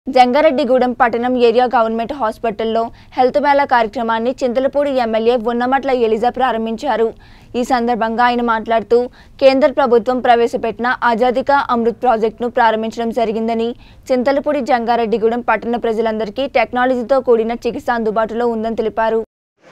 జంగారెడ్డిగూడెం పట్టణం area government హాస్పిటల్లో health mela కార్యక్రమాన్ని చింతలపూడి ఎమ్మెల్యే ఉన్నమట్ల ఎలిజా ప్రారంభించారు ఈ సందర్భంగా ఆయన మాట్లాడుతూ కేంద్ర ప్రభుత్వం ప్రవేశపెట్టిన ఆజాదికా అమృత్ ప్రాజెక్టును ప్రారంభించడం జరిగిందని చింతలపూడి జంగారెడ్డిగూడెం పట్టణ ప్రజలందరికీ టెక్నాలజీతో కూడిన చికిత్స అందుబాటులో ఉందని తెలిపారు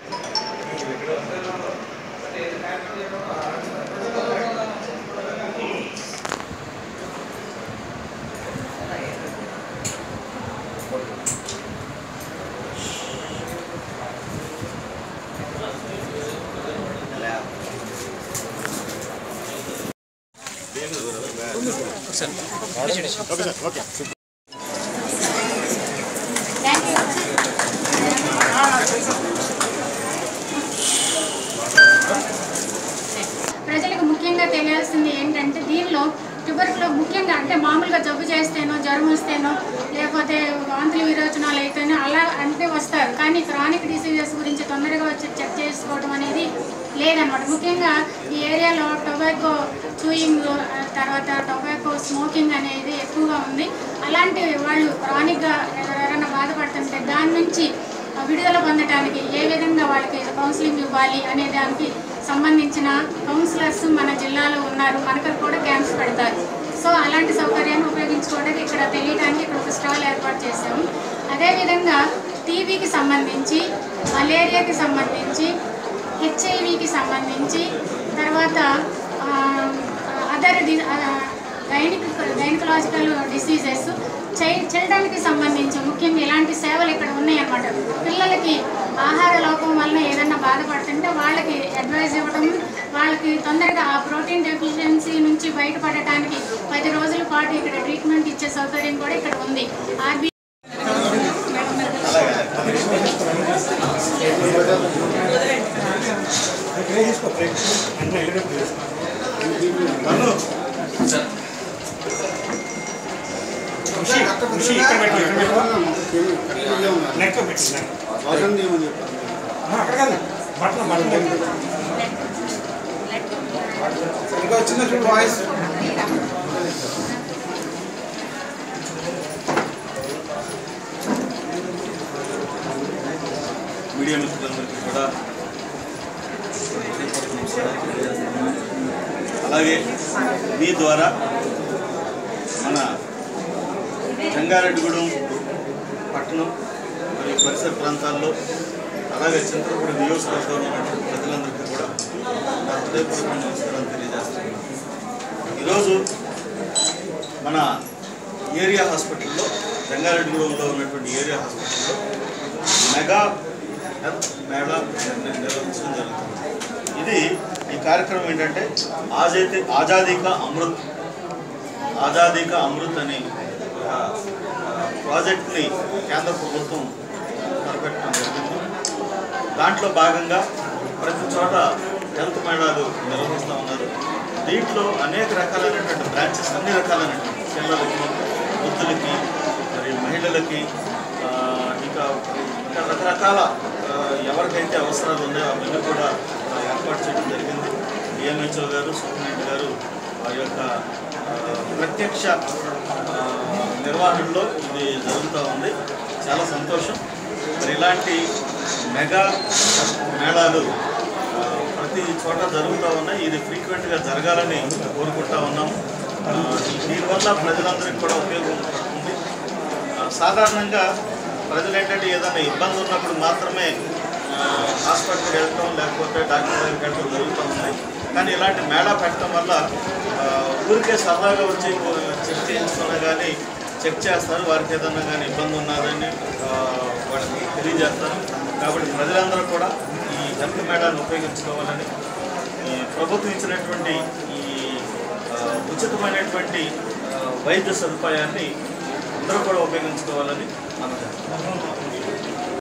ప్రజలకు ముఖ్యంగా తెలియాల్సింది ఏంటంటే దీనిలో ట్యూబర్కులో ముఖ్యంగా అంటే మామూలుగా జబ్బు చేస్తేనో జ్వరం వస్తేనో లేకపోతే వాంతులు విరోచనాలు అయితేనో అలా అంటే వస్తారు కానీ క్రానిక్ డిసీజెస్ గురించి తొందరగా వచ్చి చెక్ చేసుకోవడం అనేది లేదనమాట ముఖ్యంగా ఈ ఏరియాలో టొబాకో చూయింగ్ తర్వాత టొబాకో స్మోకింగ్ అనేది ఎక్కువగా ఉంది అలాంటి వాళ్ళు క్రానిక్గా ఎవరైనా బాధపడుతుంటే దాని నుంచి విడుదల పొందడానికి ఏ విధంగా వాళ్ళకి కౌన్సిలింగ్ ఇవ్వాలి అనే దానికి సంబంధించిన కౌన్సిలర్స్ మన జిల్లాలో ఉన్నారు మనకు కూడా క్యాంప్స్ పెడతారు సో అలాంటి సౌకర్యాన్ని ఉపయోగించుకోవడానికి ఇక్కడ తెలియడానికి ఇక్కడ ఒక స్టాల్ ఏర్పాటు చేసాము అదేవిధంగా టీబీకి సంబంధించి మలేరియాకి సంబంధించి హెచ్ఐవికి సంబంధించి తర్వాత other the gynaec gynaecological diseases చై చిల్డ్రన్కి సంబంధించి ముఖ్యంగా ఇలాంటి సేవలు ఇక్కడ ఉన్నాయన్నమాట పిల్లలకి ఆహార లోపం వలన ఏదైనా బాధపడుతుంటే వాళ్ళకి అడ్వైజ్ ఇవ్వడం వాళ్ళకి తొందరగా ఆ ప్రోటీన్ డెఫిషియన్సీ నుంచి బయటపడటానికి పది రోజుల పాటు ఇక్కడ ట్రీట్మెంట్ ఇచ్చే సౌకర్యం కూడా ఇక్కడ ఉంది ఆర్బీ ఖుషి ఖుషి ఇక్కడ పెట్టి ఇక్కడ పెట్టు నెక్ పెట్టి నెక్ అక్కడ కాదు బట్టలు బట్టలు ఇంకా చిన్న చూడు వాయిస్ మీడియా మిత్రులందరికీ కూడా అలాగే మీ ద్వారా మన జంగారెడ్డిగూడెం పట్టణం మరియు పరిసర ప్రాంతాల్లో అలాగే చింతలపూడి నియోజకవర్గంలో ఉన్నటువంటి ప్రజలందరికీ కూడా నా హృదయపూర్వక నమస్కారం తెలియజేస్తున్నాను ఈరోజు మన ఏరియా హాస్పిటల్లో జంగారెడ్డిగూడెంలో ఉన్నటువంటి ఏరియా హాస్పిటల్లో మెగా హెల్త్ మేళా నిర్- నిర్వహించడం జరుగుతుంది ఇది ఈ కార్యక్రమం ఏంటంటే ఆజాది ఆజాదీ కా అమృత్ ఆజాదీ కా అమృత్ అనే ఆ, ఆ, ప్రాజెక్ట్ని కేంద్ర ప్రభుత్వం తలపెట్టడం జరిగింది దాంట్లో భాగంగా ప్రతి చోట హెల్త్ మేళాలు నిర్వహిస్తూ ఉన్నారు దీంట్లో అనేక రకాలైనటువంటి బ్రాంచెస్ అన్ని రకాలైనటువంటి పిల్లలకి వృద్ధులకి మరి మహిళలకి ఆ, ఇంకా ఇంకా రకరకాల ఆ, ఎవరికైతే అవసరాలు ఉన్నాయో అవన్నీ కూడా ఆ, ఏర్పాటు చేయడం జరిగింది డిఎంహెచ్ఓ గారు సూపరింటెండెంట్ గారు వారి యొక్క ఆ, ప్రత్యక్ష ఆ, నిర్వహణలో ఇది జరుగుతూ ఉంది చాలా సంతోషం మరి ఇలాంటి మెగా మేళాలు ఆ, ప్రతి చోట జరుగుతూ ఉన్నాయి ఇది ఫ్రీక్వెంట్గా జరగాలని కోరుకుంటా ఉన్నాము ఆ, దీనివల్ల ప్రజలందరికీ కూడా ఉపయోగం పడుతుంది ఆ, సాధారణంగా ప్రజలు ఏంటంటే ఏదైనా ఇబ్బంది ఉన్నప్పుడు మాత్రమే ఆ, హాస్పిటల్కి వెళ్ళటం లేకపోతే డాక్టర్ దగ్గరికి వెళ్ళడం జరుగుతూ ఉంది కానీ ఇలాంటి మేళా పెట్టడం వల్ల ఆ, ఊరికే సరదాగా వచ్చి చెక్ చేయించుకున్నా కానీ చెక్ చేస్తారు వారికి ఏదన్నా కానీ ఇబ్బంది ఉన్నదని ఆ, వాళ్ళకి తెలియజేస్తారు కాబట్టి ప్రజలందరూ కూడా ఈ హెల్త్ మేళాన్ని ఉపయోగించుకోవాలని ఈ ప్రభుత్వం ఇచ్చినటువంటి ఈ ఆ, ఉచితమైనటువంటి ఆ, వైద్య సదుపాయాన్ని అందరూ కూడా ఉపయోగించుకోవాలని మనం